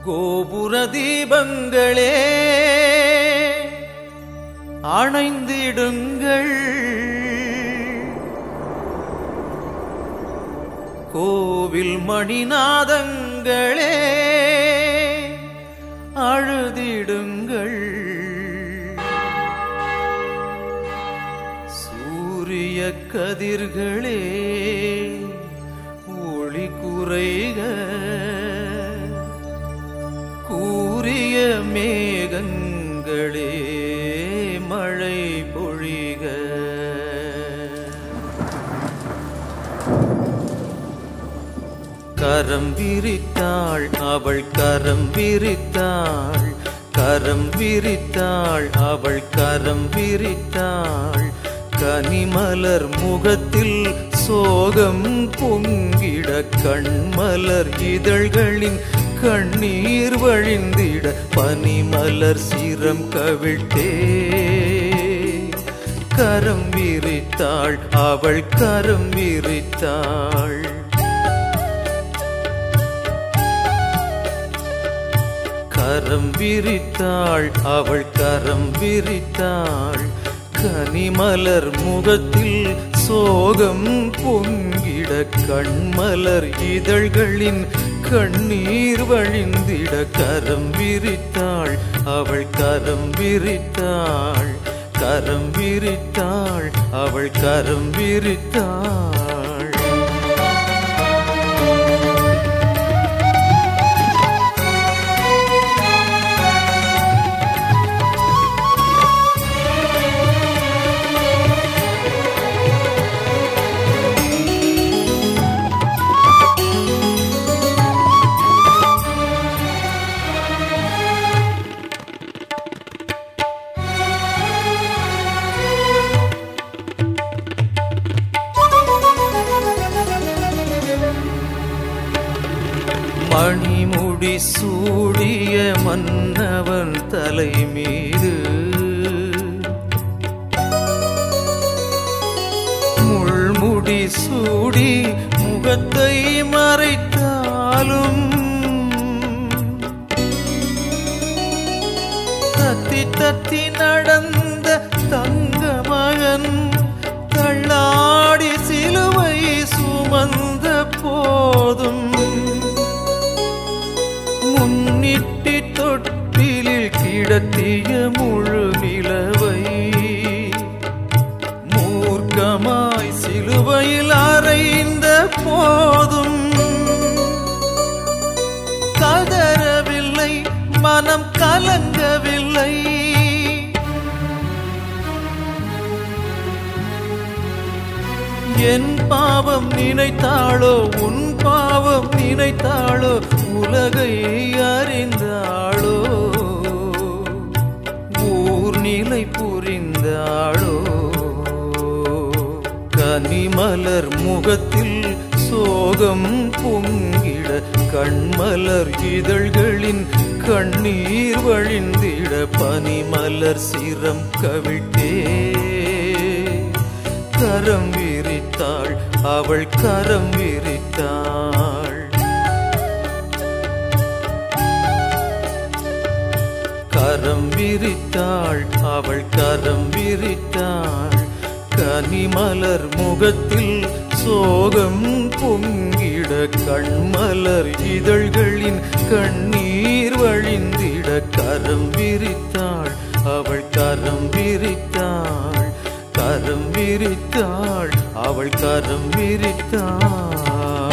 கோபுர தீபங்களே அணைந்திடுங்கள் கோவில் மணிநாதங்களே அழுதிடுங்கள் சூரிய கதிர்களே ஒளி குறைக கூறிய மேகங்களே மழை பொழிக கரம் விரித்தாள் அவள் கரம் விரித்தாள் கரம் விரித்தாள் அவள் கரம் விரித்தாள் கனிமலர் முகத்தில் சோகம் பொங்கிட கண்மலர் இதழ்களின் கண்ணீர் வழிந்திட பனிமலர் சிரம் கவிழ்த்தே கரம் விரித்தாள் அவள் கரம் விரித்தாள் கரம் விரித்தாள் அவள் கரம் விரித்தாள் கனிமலர் முகத்தில் சோகம் பொங்கிட கண்மலர் இதழ்களின் கண்ணீர் வழிந்திட கரம் விரித்தாள் அவள் கரம் விரித்தாள் கரம் விரித்தாள் அவள் கரம் விரித்தாள் மணிமுடி சூடிய மன்னவன் தலை மீது முள்முடி சூடி முகத்தை மறைத்தாலும் தத்தி தத்தி நடந்த தங்க மகன் தள்ளாடி சிலுவை சுமந்த போதும் முன்னிட்டி தொட்டிலில் கிடத்திய முழு நிலவை மூர்க்கமாய் சிலுவையில் அறைந்த போதும் கதறவில்லை மனம் கலங்கவில்லை என் பாவம் நினைத்தாளோ உன் பாவம் நினைத்தாளோ உலகை அறிந்தாளோ ஊர் நிலை புரிந்தாளோ கனிமலர் முகத்தில் சோகம் பொங்கிட கண்மலர் இதழ்களின் கண்ணீர் வழிந்திட பனிமலர் சிரம் கவிழ்த்தே கரம் விரித்தாள் அவள் கரம் விரித்தாள் கரம் விரித்தாள் அவள் கரம் விரித்தாள் கனிமலர் முகத்தில் சோகம் பொங்கிட கண்மலர் இதழ்களின் கண்ணீர் வழிந்திட கரம் விரித்தாள் அவள் கரம் விரித்தாள் கரம் விரித்தாள் அவள் கரம் விரித்தாள்